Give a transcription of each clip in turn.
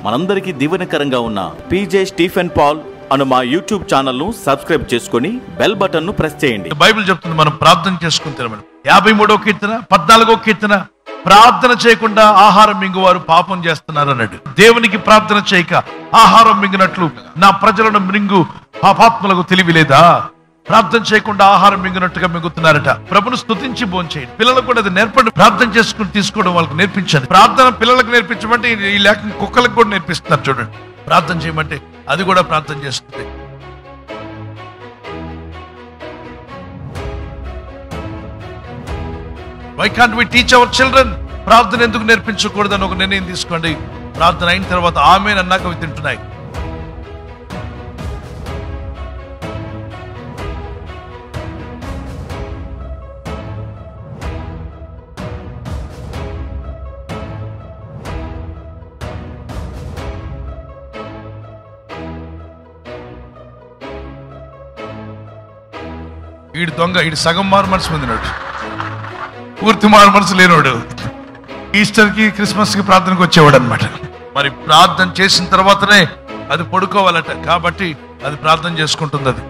మనందరికీ దీవెనకరంగా ఉన్న పీజే స్టీఫెన్ పాల్ అను మా యూట్యూబ్ ఛానల్ను సబ్స్క్రైబ్ చేసుకొని బెల్ బటన్ను ప్రెస్ చేయండి బైబిల్ చెప్తుంది మనం ప్రార్థన చేసుకుని తినమని యాభై మూడో కీర్తన పద్నాలుగో కీర్తన ప్రార్థన చేయకుండా ఆహారం మింగువారు పాపం చేస్తున్నారు అన్నాడు దేవునికి ప్రార్థన చేయక ఆహారం మింగినట్లు నా ప్రజలను మింగు పాపాత్మలకు తెలివి లేదా ప్రార్థన చేయకుండా ఆహారం మింగినట్టుగా మింగుతున్నారట ప్రభును స్తుతించి భోంచేయండి పిల్లలకు కూడా అది నేర్పండి ప్రార్థన చేసుకుని తీసుకోవడం వాళ్ళకి నేర్పించండి ప్రార్థన పిల్లలకు నేర్పించమంటే ఈ లేఖ కుక్కలకు కూడా నేర్పిస్తున్నారు చూడండి ప్రార్థన చేయమంటే అది కూడా ప్రార్థన చేస్తుంది why can't we teach our children ప్రార్థన ఎందుకు నేర్పించకూడదని ఒక నిర్ణయం తీసుకోండి ప్రార్థన అయిన తర్వాత ఆమె అన్నాక అవి తింటున్నాయి ఈడు దొంగ ఈడు సగం మారు మనసు పొందినాడు పూర్తి మారు మనసు లేనోడు ఈస్టర్ కి క్రిస్మస్ కి ప్రార్థనకు వచ్చేవాడు అనమాట మరి ప్రార్థన చేసిన తర్వాతనే అది పడుకోవాలట కాబట్టి అది ప్రార్థన చేసుకుంటుంది అది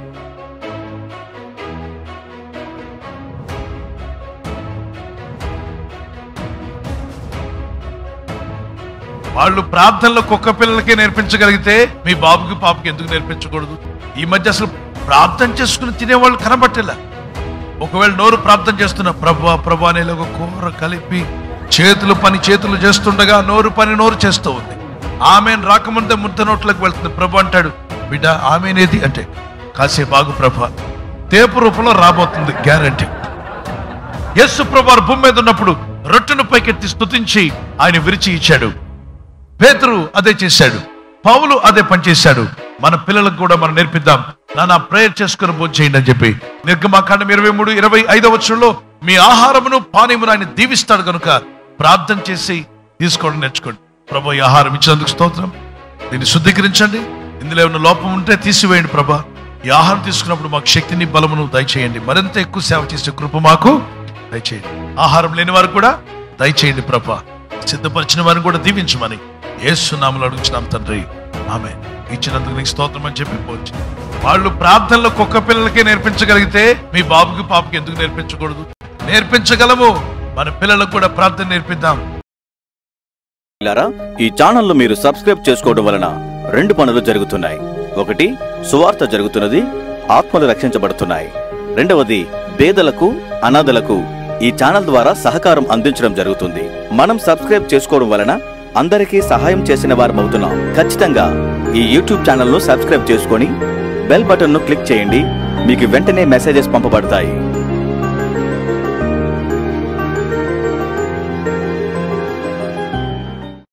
వాళ్ళు ప్రార్థనలో కుక్క పిల్లలకే నేర్పించగలిగితే మీ బాబుకి పాపకి ఎందుకు నేర్పించకూడదు ఈ మధ్య అసలు ప్రార్థన చేసుకుని తినేవాళ్ళు కనబట్టేలా ఒకవేళ నోరు ప్రార్థన చేస్తున్న ప్రభు ప్రభు అనేలా ఒక కూర కలిపి చేతులు పని చేతులు చేస్తుండగా నోరు పని నోరు చేస్తూ ఉంది ఆమె రాకముందే ముద్ద నోట్లోకి వెళ్తుంది ప్రభు అంటాడు బిడ్డ ఆమెనేది అంటే కాసేపు ఆగు ప్రభు తేపు రూపంలో రాబోతుంది గ్యారంటీ యేసు ప్రభు వారు భూమి మీద ఉన్నప్పుడు రొట్టెను పైకెత్తి స్తుతించి ఆయన విరిచి ఇచ్చాడు పేతురు అదే చేశాడు పౌలు అదే పనిచేశాడు మన పిల్లలకు కూడా మనం నేర్పిద్దాం నాన్న ప్రేయర్ చేసుకుని భోజనం చేయండి అని చెప్పి నిర్గమాకాండం ఇరవై మూడు ఇరవై ఐదవ వచ్చంలో మీ ఆహారమును పానీయమును ఆయన దీవిస్తాడు కనుక ప్రార్థన చేసి తీసుకోవడం నేర్చుకోండి ప్రభు ఈ ఆహారం ఇచ్చినందుకు స్తోత్రం దీన్ని శుద్ధీకరించండి ఇందులో ఏమైనా లోపం ఉంటే తీసివేయండి ప్రభా ఈ ఆహారం తీసుకున్నప్పుడు మాకు శక్తిని బలమును దయచేయండి మరింత ఎక్కువ సేవ చేసే కృప మాకు దయచేయండి ఆహారం లేని వారు కూడా దయచేయండి ప్రభా సిద్ధపరిచిన వారిని కూడా దీవించమని ఏసునామలు అడుగుచున్నాం తండ్రి ఆమె ఇచ్చినందుకు నీకు స్తోత్రం అని చెప్పి పోవచ్చు వాళ్ళు ప్రార్థనలో కుక్క పిల్లలకే నేర్పించగలిగితే మీ బాబుకి పాపకి ఎందుకు నేర్పించకూడదు నేర్పించగలము మన పిల్లలకు కూడా ప్రార్థన నేర్పిద్దాం పిల్లారా ఈ ఛానల్ను మీరు సబ్స్క్రైబ్ చేసుకోవడం వలన రెండు పనులు జరుగుతున్నాయి ఒకటి సువార్త జరుగుతున్నది ఆత్మలు రక్షించబడుతున్నాయి రెండవది పేదలకు అనాథలకు ఈ ఛానల్ ద్వారా సహకారం అందించడం జరుగుతుంది మనం సబ్స్క్రైబ్ చేసుకోవడం వలన అందరికీ సహాయం చేసిన వారం అవుతున్నాం ఖచ్చితంగా ఈ యూట్యూబ్ ఛానల్ను సబ్స్క్రైబ్ చేసుకొని బెల్ బటన్ను క్లిక్ చేయండి మీకు వెంటనే మెసేజెస్ పంపబడతాయి